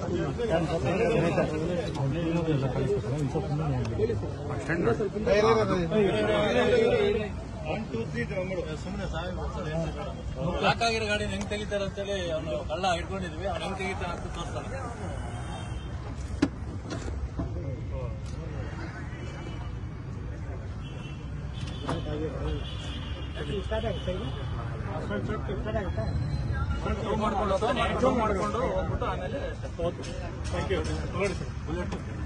lock ಆಗಿರೋ ಗಾಡಿ ಹೆಂಗ್ ತೆಗಿತಾರೆ ಅಂತೇಳಿ ಅವನು ಕಳ್ಳ ಹಿಡ್ಕೊಂಡಿದ್ವಿ ಅವ್ನು ಹೆಂಗ್ ತೆಗಿತಾನೆ ಅಂತ ತೋರಿಸ್ತಾನೆ ಮಾಡ್ಕೊಂಡು ಮಾಡ್ಕೊಂಡು ಹೋಗ್ಬಿಟ್ಟು ಆಮೇಲೆ